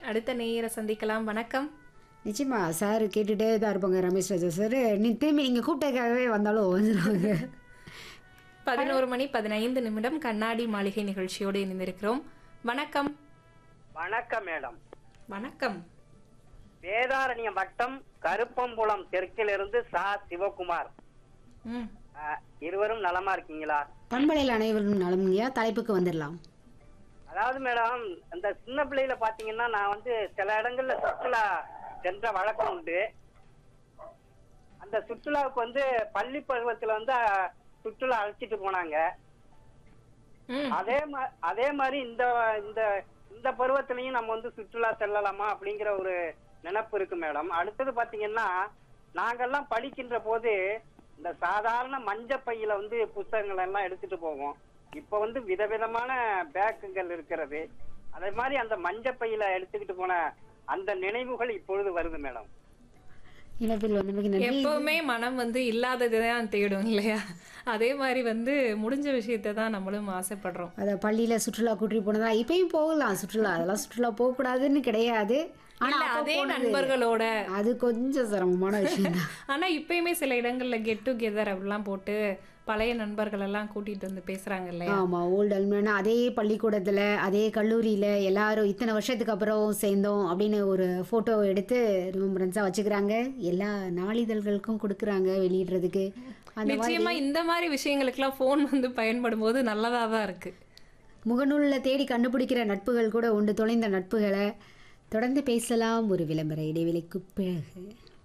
அடுத்த நேயரை சந்திக்கலாம் வணக்கம் நிச்சயமா சார் கேட்டுட்டே தான் இருப்பாங்க ரமேஷ் ராஜா சார் நீ திரும்பி நீங்கள் கூப்பிட்டதுக்காகவே வந்தாலும் வந்துடுவாங்க பதினோரு மணி பதினைந்து நிமிடம் கண்ணாடி மாளிகை நிகழ்ச்சியோடு இணைந்திருக்கிறோம் வணக்கம் வணக்கம் மேடம் வணக்கம் வேதாரண்யம் வட்டம் கருப்பம்புலம் தெற்கிலிருந்து சா சிவகுமார் ம் அஹ், இருவரும் நலமா இருக்கீங்களா பண்பலையில் அனைவரும் நலம்ங்கய்யா தலைப்புக்கு வந்துடலாம் அதாவது மேடம் இந்த சின்ன பிள்ளையில பாத்தீங்கன்னா நான் வந்து சில இடங்கள்ல சுற்றுலா சென்ற வழக்கம் உண்டு அந்த சுற்றுலாவுக்கு வந்து பள்ளி பருவத்துல வந்து அஹ், சுற்றுலா அழைச்சிட்டு போனாங்க ம் அதே மா- அதே மாதிரி இந்த இந்த இந்த பருவத்திலையும் நம்ம வந்து சுற்றுலா செல்லலாமா அப்படிங்கிற ஒரு நினைப்பு இருக்கு மேடம் அடுத்தது பாத்தீங்கன்னா நாங்கெல்லாம் படிக்கின்ற போது இந்த சாதாரண மஞ்ச பையில வந்து புத்தகங்கள் எல்லாம் எடுத்துட்டு போவோம் இப்ப வந்து விதவிதமான பேக்குகள் இருக்கிறது அதே மாதிரி அந்த மஞ்ச பையில எடுத்துக்கிட்டு போன அந்த நினைவுகள் இப்பொழுது வருது மேடம் இணைப்பில் வந்தமைக்கு நன்றி எப்பவுமே மனம் வந்து இல்லாததை தான் தேடும் இல்லையா அதே மாதிரி வந்து முடிஞ்ச விஷயத்தை தான் நம்மளும் ஆசைப்படுறோம் அதை பள்ளியில் சுற்றுலா கூட்டிட்டு போனதா இப்பயும் போகலாம் சுற்றுலா அதெல்லாம் சுற்றுலா போகக்கூடாதுன்னு கிடையாது ஆனா இல்ல அப்ப அதே போனது- நண்பர்களோட அது கொஞ்சம் சிரமமான விஷயம் தான் ஆனா இப்பயுமே சில இடங்கள்ல கெட் டுகெதர் அப்படிலாம் போட்டு பழைய நண்பர்கள் எல்லாம் கூட்டிட்டு வந்து பேசுறாங்க இல்லையா ஆமா ஓல்டு அல்மனா அதே பள்ளிக்கூடத்துல அதே கல்லூரியில எல்லாரும் இத்தனை வருஷத்துக்கு அப்புறம் சேர்ந்தோம் அப்படின்னு ஒரு போட்டோ எடுத்து ரிமம்பரன்ஸா வச்சுக்கிறாங்க எல்லா நாளிதழ்களுக்கும் கொடுக்குறாங்க வெளியிடுறதுக்கு அந்த மாதிரி நிச்சயமா இந்த மாதிரி விஷயங்களுக்கெல்லாம் ஃபோன் வந்து பயன்படும் போது நல்லதா தான் இருக்கு முகநூலில் தேடி கண்டுபிடிக்கிற நட்புகள் கூட உண்டு தொலைந்த நட்புகளை தொடர்ந்து பேசலாம் ஒரு விளம்பர இடைவெளிக்கு பிறகு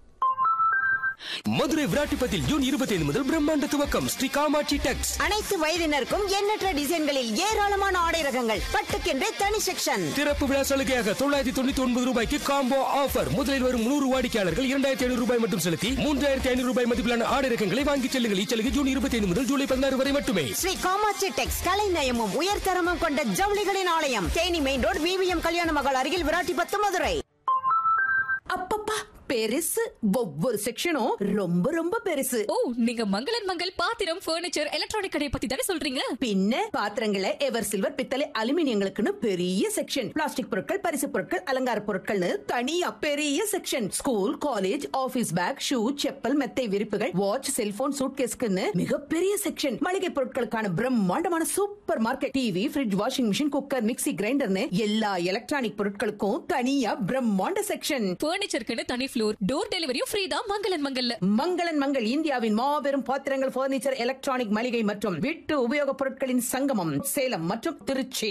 மதுரை விராட்டிப்பத்தில் ஜூன் இருபத்தி ஐந்து முதல் பிரம்மாண்ட துவக்கம் ஸ்ரீ காமாட்சி டெக்ஸ் அனைத்து வயதினருக்கும் எண்ணற்ற டிசைன்களில் ஏராளமான ஆடை ரகங்கள் பட்டுக்கென்றே தனி செக்ஷன் திறப்பு விழா சலுகையாக தொள்ளாயிரத்தி தொண்ணூத்தி ஒன்பது ரூபாய்க்கு காம்போ ஆஃபர் முதலில் வரும் நூறு வாடிக்கையாளர்கள் இரண்டாயிரத்தி ஐநூறு ரூபாய் மட்டும் செலுத்தி மூன்றாயிரத்தி ஐநூறு ரூபாய் மதிப்பிலான ஆடை ரகங்களை வாங்கிச் செல்லுங்கள் இச்சலுகை ஜூன் இருபத்தி ஐந்து முதல் ஜூலை பதினாறு வரை மட்டுமே ஸ்ரீ காமாட்சி டெக்ஸ் கலைநயமும் உயர்தரமும் கொண்ட ஜவுளிகளின் ஆலயம் தேனி மெயின் ரோடு விவிஎம் கல்யாண மகள் அருகில் விராட்டிபத்து மதுரை அப்பப்பா பெருசு ஒவ்வொரு செக்ஷனும் ரொம்ப ரொம்ப பெருசு ஓ நீங்க மங்களன் மங்கள் பாத்திரம் ஃபர்னிச்சர் எலக்ட்ரானிக் கடை பத்தி தானே சொல்றீங்க பின்ன பாத்திரங்களை எவர் சில்வர் பித்தளை அலுமினியங்களுக்குன்னு பெரிய செக்ஷன் பிளாஸ்டிக் பொருட்கள் பரிசு பொருட்கள் அலங்கார பொருட்கள்னு தனியா பெரிய section school college office bag shoe chappal மெத்தை விரிப்புகள் வாட்ச் செல்போன் சூட்கேஸ்க்குன்னு மிகப்பெரிய செக்ஷன் மளிகை பொருட்களுக்கான பிரம்மாண்டமான super market TV fridge washing machine cooker mixie கிரைண்டர்னு எல்லா எலக்ட்ரானிக் பொருட்களுக்கும் தனியா பிரம்மாண்ட செக்ஷன் ஃபர்னிச்சருக்குன்னு தனி ஃப்ளோர் டோர் டெலிவரியும் ஃப்ரீ தான் மங்களன் மங்கல்ல மங்களன் மங்கள் இந்தியாவின் மாபெரும் பாத்திரங்கள் பர்னிச்சர் எலக்ட்ரானிக் மளிகை மற்றும் வீட்டு உபயோகப் பொருட்களின் சங்கமம் சேலம் மற்றும் திருச்சி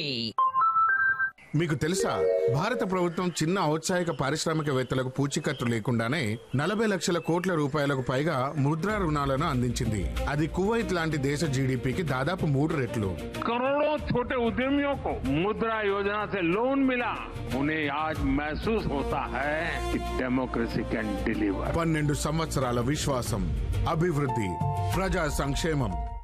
మీకు తెలుసా భారత ప్రభుత్వం చిన్న ఔత్సాహిక పారిశ్రామికవేత్తలకు పూచీకత్తు లేకుండానే నలభై లక్షల కోట్ల రూపాయలకు పైగా ముద్రా రుణాలను అందించింది అది కువైట్ లాంటి దేశ జీడిపికి దాదాపు మూడు రెట్లు करोड़ों छोटे उद्यमियों को मुद्रा योजना से लोन मिला उन्हें आज महसूस होता है कि डेमोक्रेसी कैन डिलीवर పన్నెండు సంవత్సరాల విశ్వాసం అభివృద్ధి ప్రజా సంక్షేమం